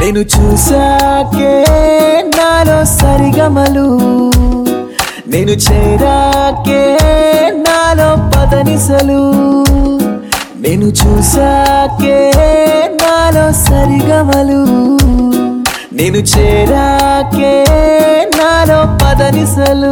నేను చూసాకే నాలో సరిగమలు నేను చేరాకే నాలో పదనిసలు నేను చూసాకే నాలో సరిగమలు నేను చేరాకే నాలో పదనిసలు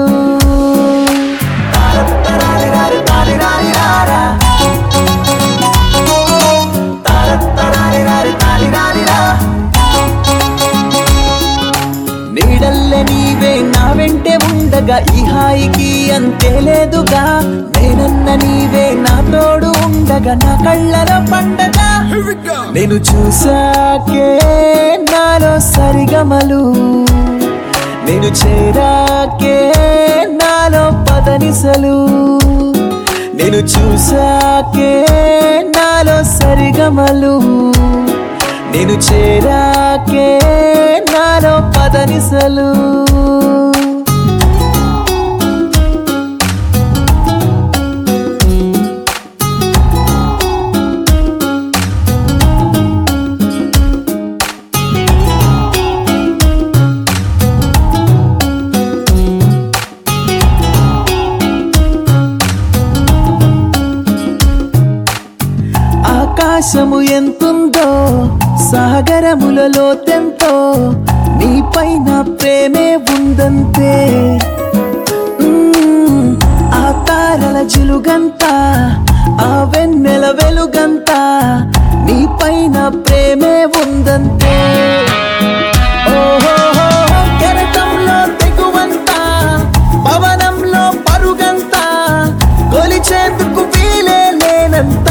నీడల్లే నీవే నా వెంటే ఉండగా ఈ హాయికి అంతే లేదుగా నేనన్న నీవే నా తోడు ఉండగా నా కళ్ళలో పండగ నేను చూసాకే నాలో సరిగమలు నేను చేరాకే నాలో పదనిసలు నేను చూసాకే నాలో సరిగమలు నేను చేరాకే నాలో పదనిసలు ఆకాశము ఎంతుందో సాగరములలో తెంతో నీపైన ప్రేమే ఉందంతే మ్మ్. ఆ తారల జిలుగంత ఆ వెన్నెల వెలుగంత నీపైన ప్రేమే ఉందంతే ఓహోహో, కెరటంలో తెగువంత పవనంలో పరుగంత కొలిచేందుకు వీలే లేనంత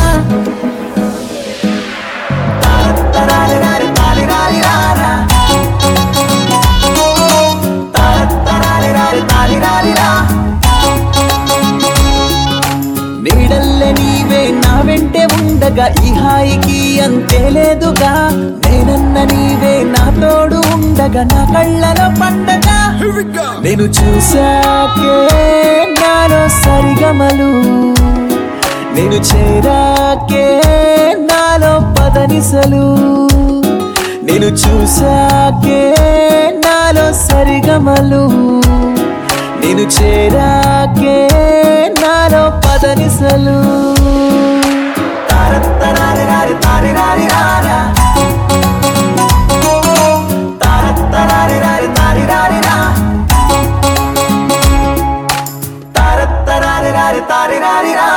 నీడల్లే నీవే నా వెంటే ఉండగా ఈ హాయికి అంతే లేదుగా నేనన్న నీవే నా తోడు ఉండగా నా కళ్ళలో పండగ నేను చూసాకే నాలో సరిగమలు నేను చేరాకే నాలో పదనిసలు నేను చూసాకే నాలో సరిగమలు నేను చేరాకే నాలో పదనిసలు తారత్తరారిరారి తారిరారిరారా. తారత్తరారిరారి తారిరారిరా. తారత్తరారిరారి తారిరారిరా.